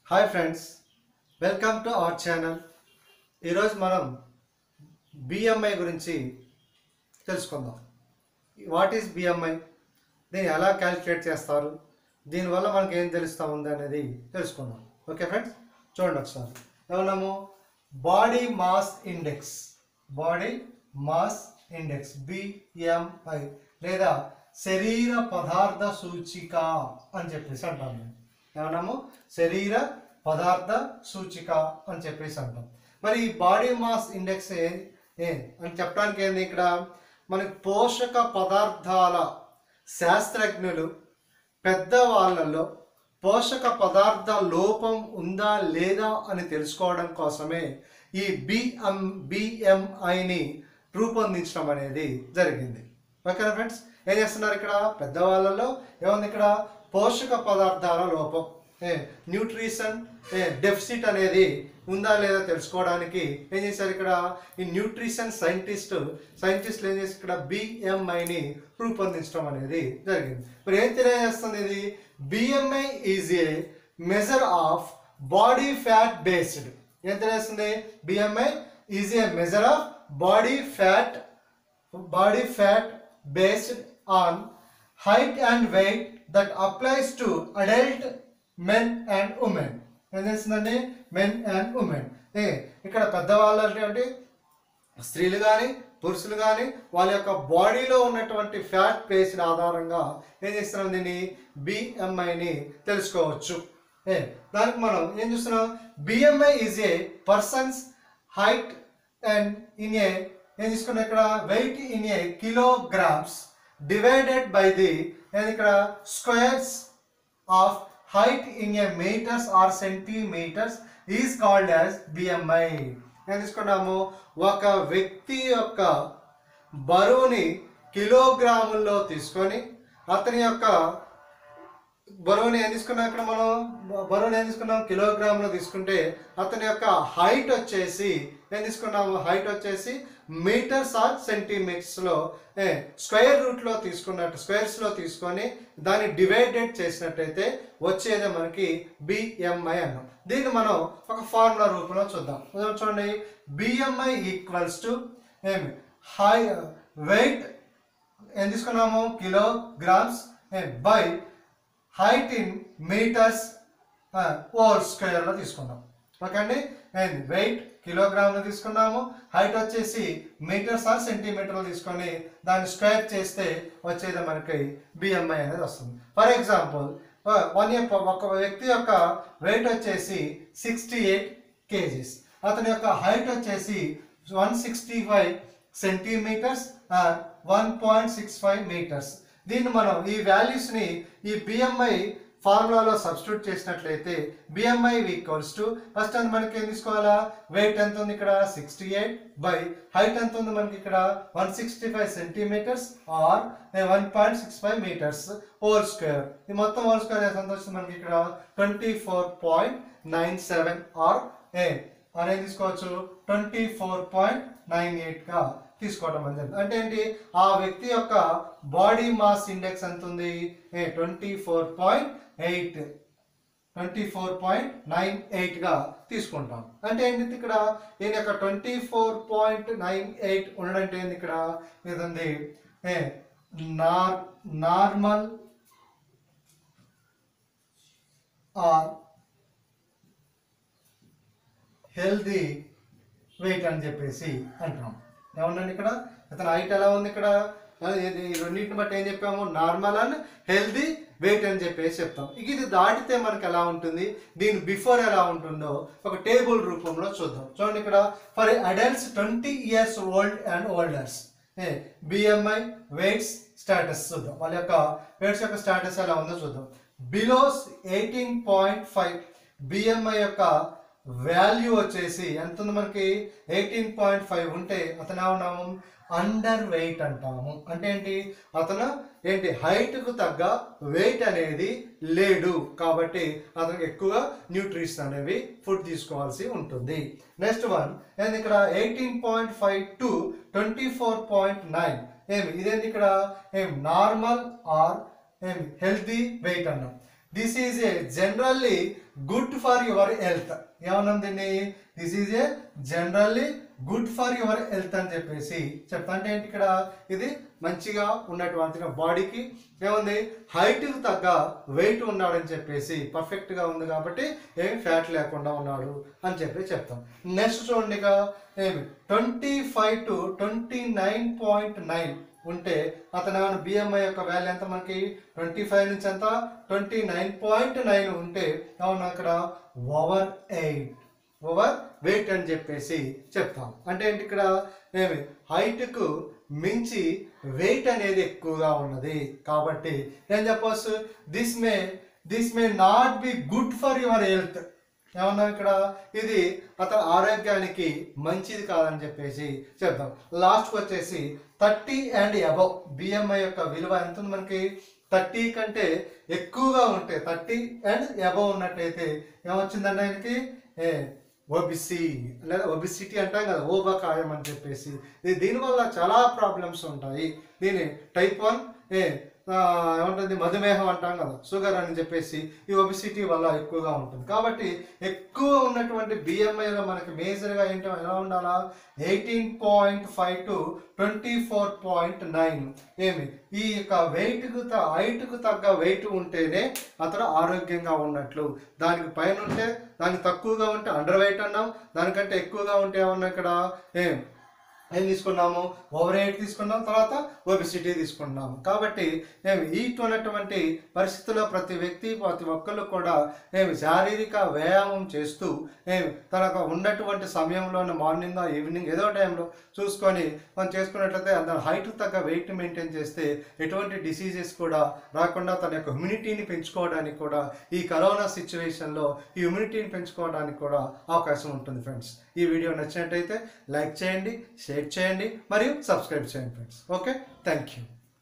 hi friends welcome to our channel ఈరోజు మనం BMI గురించి తెలుసుకుందాం వాట్ ఈస్ బిఎంఐ దీన్ని ఎలా క్యాలిక్యులేట్ చేస్తారు దీనివల్ల మనకి ఏం తెలుస్తూ ఉంది అనేది తెలుసుకుందాం ఓకే ఫ్రెండ్స్ చూడండి ఒకసారి ఏమన్నాము body mass index body mass index BMI లేదా శరీర పదార్థ సూచిక అని చెప్పేసి అంటాం మేము ఏమన్నాము శరీర పదార్థ సూచిక అని చెప్పేసి అంటాం మరి ఈ బాడీ మాస్ ఇండెక్స్ ఏ ఏ అని చెప్పడానికి ఏంది ఇక్కడ మనకి పోషక పదార్థాల శాస్త్రజ్ఞులు పెద్దవాళ్ళలో పోషక పదార్థ లోపం ఉందా లేదా అని తెలుసుకోవడం కోసమే ఈ బిఎం బిఎంఐని రూపొందించడం అనేది జరిగింది ఓకేనా ఫ్రెండ్స్ ఏం చేస్తున్నారు ఇక్కడ పెద్దవాళ్ళలో ఏముంది ఇక్కడ పోషక పదార్థాల లోపం ఏ న్యూట్రిషన్ ఏ డెఫిసిట్ అనేది ఉందా లేదా తెలుసుకోవడానికి ఏం చేశారు ఇక్కడ ఈ న్యూట్రిషన్ సైంటిస్ట్ సైంటిస్టులు ఏం చేసి ఇక్కడ బిఎంఐని రూపొందించడం అనేది జరిగింది మరి ఏం తెలియజేస్తుంది ఇది BMI is a measure of body fat based ఏం తెలియజేస్తుంది BMI is a measure of body fat body fat based on height and weight that applies to adult men and women ఏం చేస్తుందండి మెన్ అండ్ ఉమెన్ ఏ ఇక్కడ పెద్దవాళ్ళు అంటే స్త్రీలు కానీ పురుషులు కానీ వాళ్ళ యొక్క బాడీలో ఉన్నటువంటి ఫ్యాట్ బేస్డ్ ఆధారంగా ఏం చేస్తున్నాం దీన్ని బిఎంఐని తెలుసుకోవచ్చు ఏ దానికి మనం ఏం చూస్తున్నాం BMI is a person's height and in uh ఏం తీసుకున్నాం ఇక్కడ weight in uh kilograms divided by the ఏది ఇక్కడ squares of height in uh metres or centimetres is called as BMI ఏం తీసుకున్నాము ఒక వ్యక్తి యొక్క బరువుని కిలోగ్రాముల్లో తీసుకొని అతని యొక్క బరువుని ఏం తీసుకున్నాం ఇక్కడ మనం బ- బరువుని ఏం తీసుకున్నాం కిలోగ్రాములు తీసుకుంటే అతని యొక్క హైట్ వచ్చేసి ఏం తీసుకున్నాము హైట్ వచ్చేసి మీటర్స్ ఆర్ సెంటీమీటర్స్లో స్క్వేర్ రూట్లో తీసుకున్నట్టు స్క్వేర్స్లో తీసుకొని దాన్ని డివైడెడ్ చేసినట్టయితే వచ్చేది మనకి బిఎంఐ అన్నాం దీన్ని మనం ఒక ఫార్ములా రూపంలో చూద్దాం ఉదాహరణ చూడండి బిఎంఐ ఈక్వల్స్ టు ఏమి హై వెయిట్ ఏం తీసుకున్నాము kilograms by height in metres over స్క్వేర్లో తీసుకున్నాం ఓకే అండి అండ్ వెయిట్ కిలోగ్రామ్లో తీసుకున్నాము హైట్ వచ్చేసి మీటర్స్ ఆర్ సెంటీమీటర్లు తీసుకొని దాన్ని స్క్వేర్ చేస్తే వచ్చేది మనకి బిఎంఐ అనేది వస్తుంది ఫర్ ఎగ్జాంపుల్ వన్ ఒక వ్యక్తి యొక్క వెయిట్ వచ్చేసి సిక్స్టీ ఎయిట్ కేజీస్ అతని యొక్క హైట్ వచ్చేసి one sixty five centimetres one point six five metres దీన్ని మనం ఈ వాల్యూస్ని ఈ బిఎంఐ ఫార్ములాలో సబ్స్టిట్యూట్ చేసినట్లయితే బిఎంఐ ఈక్వల్స్ టు ఫస్ట్ అది మనకి ఏం తీసుకోవాలా వెయిట్ ఎంత ఉంది ఇక్కడ సిక్స్టీ ఎయిట్ బై హైట్ ఎంత ఉంది మనకి ఇక్కడ one sixty five centimetres or one point six five metres whole square ఈ మొత్తం హోల్ స్క్వేర్ ఎంత వస్తుంది మనకి ఇక్కడ twenty four point nine seven or ఏ అనేది తీసుకోవచ్చు ట్వంటీ ఫోర్ పాయింట్ నైన్ ఎయిట్గా తీసుకోవడం అనేది అంటే ఏంటి ఆ వ్యక్తి యొక్క బాడీ మాస్ ఇండెక్స్ ఎంత ఉంది twenty four point eight twenty four point nine ఎయిట్గా తీసుకుంటాం అంటే ఏంటి ఇక్కడ ఈయన యొక్క twenty four point nine eight ఉండడంటే ఏంది ఇక్కడ ఇదండి ఏ నార్ నార్మల్ ఆర్ హెల్దీ వెయిట్ అని చెప్పేసి అంటున్నాం ఏమన్నాను ఇక్కడ అతని హైట్ ఎలా ఉంది ఇక్కడ ఇది ఈ రెండింటిని బట్టి ఏం చెప్పాము నార్మల్ అండ్ హెల్దీ వెయిట్ అని చెప్పేసి చెప్తాం ఇక ఇది దాటితే మనకి ఎలా ఉంటుంది దీని బిఫోర్ ఎలా ఉంటుందో ఒక టేబుల్ రూపంలో చూద్దాం చూడండి ఇక్కడ for adults twenty years old and olders BMI weights status చూద్దాం వాళ్ళ యొక్క వెయిట్స్ యొక్క స్టేటస్ ఎలా ఉందో చూద్దాం below eighteen point five BMI యొక్క వాల్యూ వచ్చేసి ఎంత ఉంది మనకి ఎయిటీన్ పాయింట్ ఫైవ్ ఉంటే అతను ఏమన్నాము అండర్ వెయిట్ అంటాము అంటే ఏంటి అతను ఏంటి హైట్కు తగ్గ వెయిట్ అనేది లేడు కాబట్టి అతనికి ఎక్కువ న్యూట్రిషన్ అనేవి ఫుడ్ తీసుకోవాల్సి ఉంటుంది నెక్స్ట్ వన్ ఏంది ఇక్కడ eighteen point five to twenty four point nine ఏమి ఇదేంటి ఇక్కడ ఏం నార్మల్ ఆర్ ఏమి హెల్తీ వెయిట్ అన్నాం this is a generally good for your health ఏమన్నాం దీన్ని this is a generally good for your health అని చెప్పేసి చెప్తా అంటే ఏంటి ఇక్కడ ఇది మంచిగా ఉన్నటువంటి బాడీకి ఏముంది హైట్కి తగ్గ వెయిట్ ఉన్నాడని చెప్పేసి పర్ఫెక్ట్గా ఉంది కాబట్టి ఏమి ఫ్యాట్ లేకుండా ఉన్నాడు అని చెప్పి చెప్తాం నెక్స్ట్ చూడండి ఇక ఏమి twenty five to twenty nine point nine ఉంటే అతను ఏమైనా బిఎంఐ యొక్క వాల్యూ ఎంత మనకి ట్వంటీ ఫైవ్ నుంచి ఎంత ట్వంటీ నైన్ పాయింట్ నైన్ ఉంటే అవును అక్కడ ఓవర్ ఎయిట్ ఓవర్ వెయిట్ అని చెప్పేసి చెప్తాం అంటే ఏంటి ఇక్కడ ఏమి హైట్కు మించి వెయిట్ అనేది ఎక్కువగా ఉన్నది కాబట్టి ఏం చెప్పవచ్చు this may this may not be good for your health ఏమన్నా ఇక్కడ ఇది అతని ఆరోగ్యానికి మంచిది కాదని చెప్పేసి చెప్తాం లాస్ట్కి వచ్చేసి థర్టీ అండ్ అబవ్ బిఎంఐ యొక్క విలువ ఎంత ఉంది మనకి థర్టీ కంటే ఎక్కువగా ఉంటే థర్టీ అండ్ అబవ్ ఉన్నట్టయితే ఏమొచ్చిందంటే ఆయనకి ఏ ఓబిసి లేదా ఒబిసిటీ అంటాం కదా ఓబకాయం అని చెప్పేసి ఇది దీనివల్ల చాలా ప్రాబ్లమ్స్ ఉంటాయి దీని టైప్ వన్ ఏ ఆ, ఏమంటుంది మధుమేహం అంటాం కదా షుగర్ అని చెప్పేసి ఈ ఒబిసిటీ వల్ల ఎక్కువగా ఉంటుంది కాబట్టి ఎక్కువ ఉన్నటువంటి బిఎంఐలో మనకి మేజర్గా ఏంటో ఎలా ఉండాలా eighteen point five to twenty four point nine ఏమి ఈ యొక్క వెయిట్కు హైట్కు తగ్గ వెయిట్ ఉంటేనే అతడు ఆరోగ్యంగా ఉన్నట్లు దానికి పైన ఉంటే దానికి తక్కువగా ఉంటే అండర్ వెయిట్ అన్నాం దానికంటే ఎక్కువగా ఉంటే ఏమన్నా ఇక్కడ ఏం ఏం తీసుకున్నాము ఓవర్ ఎయిట్ తీసుకున్నాం తర్వాత ఒబిసిటీ తీసుకున్నాము కాబట్టి ఏమి ఈట్ ఉన్నటువంటి పరిస్థితుల్లో ప్రతి వ్యక్తి ప్రతి ఒక్కళ్ళు కూడా ఏమి శారీరక వ్యాయామం చేస్తూ ఏమి తనకు ఉన్నటువంటి సమయంలోనే మార్నింగ్ ఈవినింగ్ ఏదో టైంలో చూసుకొని మనం చేసుకున్నట్లయితే దాని హైట్ తగ్గ వెయిట్ మెయింటైన్ చేస్తే ఎటువంటి డిసీజెస్ కూడా రాకుండా తన యొక్క ఇమ్యూనిటీని పెంచుకోవడానికి కూడా ఈ కరోనా సిచ్యువేషన్లో ఈ ఇమ్యూనిటీని పెంచుకోవడానికి కూడా అవకాశం ఉంటుంది ఫ్రెండ్స్ ఈ వీడియో నచ్చినట్టయితే లైక్ చేయండి షేర్ చేయండి మరియు సబ్స్క్రైబ్ చేయండి ఫ్రెండ్స్ ఓకే థ్యాంక్ యూ